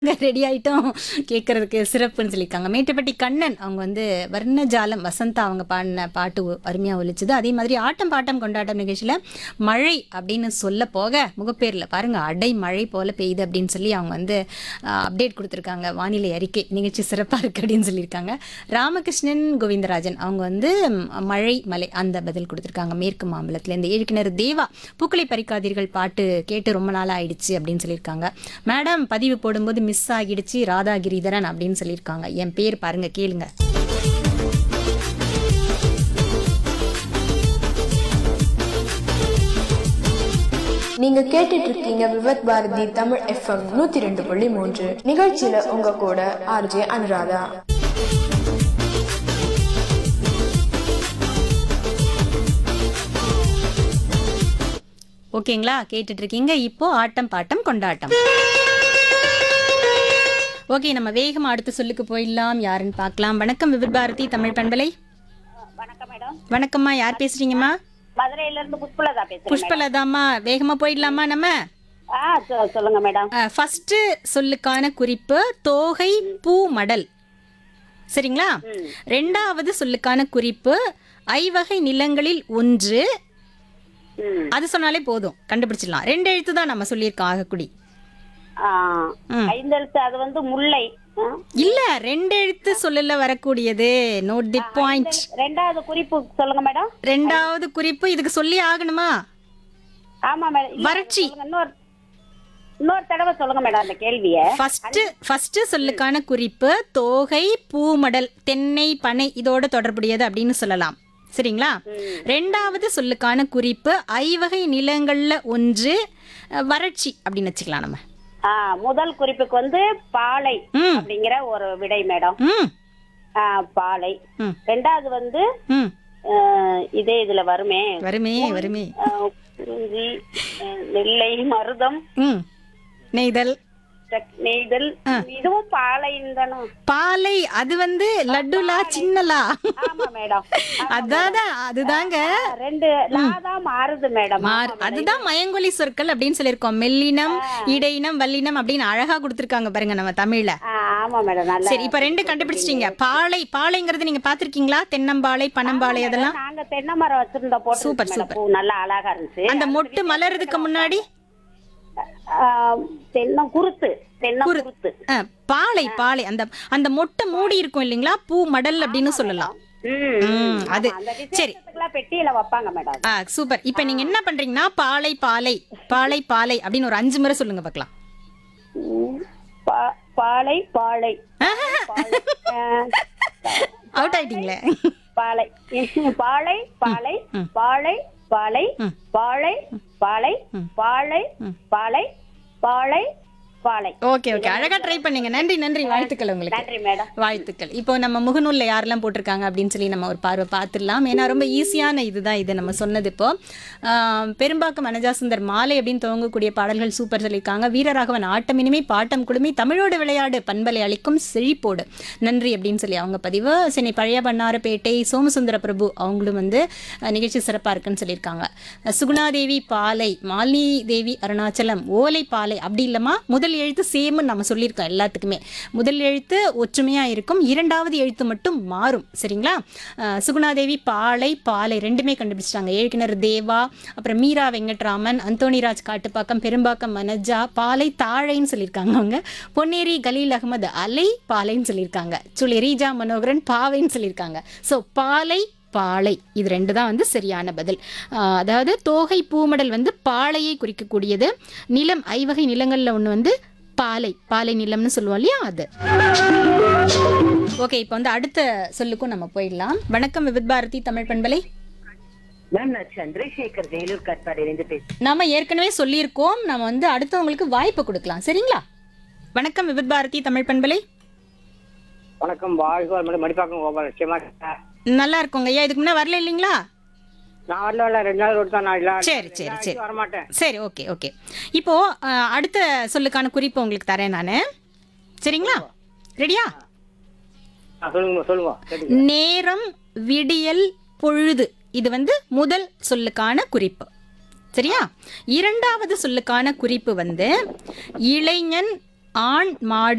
Ready ஆயிட்டோம் கேட்கறதுக்கு சிறப்புன்னு சொல்லியிருக்காங்க மேட்டுப்பட்டி கண்ணன் அவங்க வந்து வர்ணஜாலம் வசந்தா அவங்க பாடின பாட்டு ஒ- அருமையா ஒலிச்சுது அதே மாதிரி ஆட்டம் பாட்டம் கொண்டாட்டம் நிகழ்ச்சியில மழை அப்படின்னு சொல்ல போக முகப்பேர்ல பாருங்க அடை மழை போல பெய்யுது அப்படின்னு சொல்லி அவங்க வந்து அப்டேட் கொடுத்துருக்காங்க வானிலை அறிக்கை நிகழ்ச்சி சிறப்பா இருக்கு அப்படின்னு சொல்லியிருக்காங்க ராமகிருஷ்ணன் கோவிந்தராஜன் அவங்க வந்து ம், மழை மலை அந்த பதில் கொடுத்துருக்காங்க மேற்கு மாம்பலத்துல இந்த இயக்குனர் தேவா பூக்களை பறிக்காதீர்கள் பாட்டு கேட்டு ரொம்ப நாள் ஆயிடுச்சு அப்படின்னு சொல்லியிருக்காங்க மேடம் பதிவு போடும்போது மிஸ் ஆகிடுச்சு ராதா கிரிதரன் அப்படின்னு சொல்லியிருக்காங்க என் பேர் பாருங்க கேளுங்க நீங்க கேட்டுட்டு இருக்கீங்க விவத் பாரதி தமிழ் எஃப்எம் நூத்தி ரெண்டு புள்ளி மூன்று நிகழ்ச்சியில உங்க கூட ஆர்ஜே அனுராதா ஓகேங்களா கேட்டுட்டு இருக்கீங்க இப்போ ஆட்டம் பாட்டம் கொண்டாட்டம் ஓகே நம்ம வேகமா அடுத்த சொல்லுக்கு போயிடலாம் யாருன்னு பார்க்கலாம் வணக்கம் விவித் பாரதி தமிழ் பண்பலை வணக்கம் மேடம் வணக்கம்மா யார் பேசுறீங்கம்மா மதுரையில இருந்து புஷ்பலதா பேசுறேன் புஷ்பலதாம்மா வேகமா போயிடலாமா நம்ம ஆ சொ- சொல்லுங்க மேடம் ஃபர்ஸ்ட் சொல்லுக்கான குறிப்பு தோகை பூ மடல் சரிங்களா ரெண்டாவது சொல்லுக்கான குறிப்பு ஐவகை நிலங்களில் ஒன்று ம். அது சொன்னாலே போதும் கண்டுபிடிச்சிடலாம் ரெண்டு எழுத்து தான் நம்ம சொல்லியிருக்கோம் ஆகக்குடி ஆ, ஐந்தெழுத்து அது வந்து முல்லை ஆ. இல்ல ரெண்டு எழுத்து சொல்லல வரக்கூடியது நோட் தி பாயிண்ட் ரெண்டாவது குறிப்பு சொல்லுங்க மேடம் ரெண்டாவது குறிப்பு இதுக்கு சொல்லி ஆகணுமா ஆமா மேடம் இல்ல, வறட்சி. சொல்லுங்க, இன்னொரு இன்னொரு தடவை சொல்லுங்க மேடம் அந்த கேள்விய ஃபர்ஸ்ட் ஃபர்ஸ்ட் சொல்லுக்கான குறிப்பு தோகை பூமடல் தென்னை பனை இதோட தொடர்புடையது அப்படின்னு சொல்லலாம் சரிங்களா ரெண்டாவது சொல்லுக்கான குறிப்பு ஐவகை நிலங்கள்ல ஒன்று அஹ், வறட்சி அப்படின்னு வச்சுக்கலாம் நம்ம ஆ, முதல் குறிப்புக்கு வந்து பாலை ம். அப்படிங்கிற ஒரு விடை மேடம் ம் ஆ, பாலை ம் ரெண்டாவது வந்து ம் ஆ, இதே இதுல வருமே வருமே வருமே ஆ, குறிஞ்சி ஆ, நெல்லை மருதம் ம் நெய்தல் செக்- நெய்தல் இதுவும் பாலைன்னு தானே பாலை அது வந்து லட்டுலா சின்னலா ஆமா மேடம் அதான் அதுதாங்க ரெண்டு லா தான் மாறுது மேடம் மாறு அதுதான் மயங்கொலி சொற்கள் அப்படின்னு சொல்லியிருக்கோம் மெல்லினம் இடையினம் வல்லினம் அப்படின்னு அழகா கொடுத்துருக்காங்க பாருங்க நம்ம தமிழ்ல ஆ, ஆமா மேடம் நல்லா சரி இப்ப ரெண்டு கண்டுபிடிச்சிட்டீங்க பாலை பாலைங்கிறது நீங்க பாத்திருக்கீங்களா தென்னம்பாலை பனம்பாலை அதெல்லாம் நாங்க தென்னை மரம் வச்சிருந்த போட்டு சூப்பர், மேடம் பூ நல்லா அழகா இருந்துச்சு அந்த மொட்டு மலர்றதுக்கு முன்னாடி ஆ, தென்னம் குருத்து தென்னம் குருத்து அஹ், பாலை பாலை அந்த அந்த மொட்டை மூடி இருக்கும் இல்லைங்களா பூ மடல் அப்படின்னு சொல்லலாம் ம், ம், அது ஆமா, அந்த சரி விசேஷத்துக்குலாம் பெட்டியில வைப்பாங்க மேடம் ஆ சூப்பர் இப்போ நீங்க என்ன பண்றீங்கன்னா பாலை பாலை பாலை பாலை அப்படின்னு ஒரு அஞ்சு முறை சொல்லுங்க பார்க்கலாம் ம், பா- பாலை பாலை பாலை, ஆ, அவுட் ஆயிட்டீங்களே பாலை பாலை பாலை பாலை பாலை பாலை பாலை பாலை பாலை பாலை பாலை ஓகே ஓகே அழகா ட்ரை பண்ணீங்க நன்றி நன்றி வாழ்த்துக்கள் உங்களுக்கு நன்றி மேடம் வாழ்த்துக்கள் இப்போ நம்ம முகநூல்ல யாரெல்லாம் போட்டிருக்காங்க அப்படின்னு சொல்லி நம்ம ஒரு பார்வை பார்த்துடலாம் ஏன்னா ரொம்ப ஈஸியான இதுதான் இது நம்ம சொன்னது இப்போ ஆம், பெரும்பாக்கம் அனஜாசுந்தர் மாலை அப்படின்னு துவங்கக்கூடிய பாடல்கள் சூப்பர் சொல்லியிருக்காங்க வீரராகவன் ஆட்டம் இனிமை பாட்டம் குடுமி தமிழோடு விளையாடு பண்பலை அளிக்கும் செழிப்போடு நன்றி அப்படின்னு சொல்லி அவங்க பதிவு சென்னை பழைய பண்ணாரப்பேட்டை சோமசுந்தர பிரபு அவங்களும் வந்து அஹ், நிகழ்ச்சி சிறப்பாக இருக்குன்னு சொல்லியிருக்காங்க அஹ், சுகுணாதேவி பாலை மாலினி தேவி அருணாச்சலம் ஓலை பாலை அப்படி இல்லைம்மா முதல் எழுத்து சேம்னு நம்ம சொல்லியிருக்கோம் எல்லாத்துக்குமே முதல் எழுத்து ஒற்றுமையாக இருக்கும் இரண்டாவது எழுத்து மட்டும் மாறும் சரிங்களா அஹ், சுகுணாதேவி பாலை பாலை ரெண்டுமே கண்டுபிடிச்சிட்டாங்க ஏழ்கிணறு தேவா அப்புறம் மீரா வெங்கட்ராமன் அந்தோணிராஜ் காட்டுப்பாக்கம் பெரும்பாக்கம் மனஜா பாலை தாழைன்னு சொல்லியிருக்காங்க அவங்க பொன்னேரி கலீல் அகமது அலை பாலைன்னு சொல்லியிருக்காங்க சுழி ரீஜா மனோகரன் பாவைன்னு சொல்லியிருக்காங்க ஸோ பாலை பாலை இது ரெண்டு தான் வந்து சரியான பதில் ஆஹ் அதாவது தோகை பூமடல் வந்து பாலையை குறிக்கக்கூடியது நிலம் ஐவகை நிலங்களில் ஒன்று வந்து பாலை பாலை நிலம்னு சொல்லுவோம் இல்லையா அது ஓகே இப்போ வந்து அடுத்த சொல்லுக்கும் நம்ம போயிடலாம் வணக்கம் விவித் பாரதி தமிழ் பண்பலை மேம் நான் சந்திரசேகர் வேலூர் கட்பாடியிலிருந்து பேசுறேன் நாம ஏற்கனவே சொல்லியிருக்கோம் நம்ம வந்து அடுத்தவங்களுக்கு வாய்ப்பு கொடுக்கலாம் சரிங்களா வணக்கம் விவித் பாரதி தமிழ் பண்பலை வணக்கம் வாழ்க வளமுடன் மடிப்பாக்கம் கோபால் நிச்சயமா நல்லா இருக்கோங்க ஐயா இதுக்கு முன்னே வரல இல்லைங்களா நான் வரல வரல ரெண்டு நாள் ஒரு தான் நான் இல்ல சரி சரி சரி வரமாட்டேன் சரி ஓகே ஓகே இப்போ அஹ், அடுத்த சொல்லுக்கான குறிப்பு உங்களுக்கு தரேன் நான் சரிங்களா ரெடியா ஆ, சொல்லுங்க சொல்லுங்க கேட்டுக்க. நேரம் விடியல் பொழுது இது வந்து முதல் சொல்லுக்கான குறிப்பு சரியா இரண்டாவது சொல்லுக்கான குறிப்பு வந்து இளைஞன் ஆண் மாடு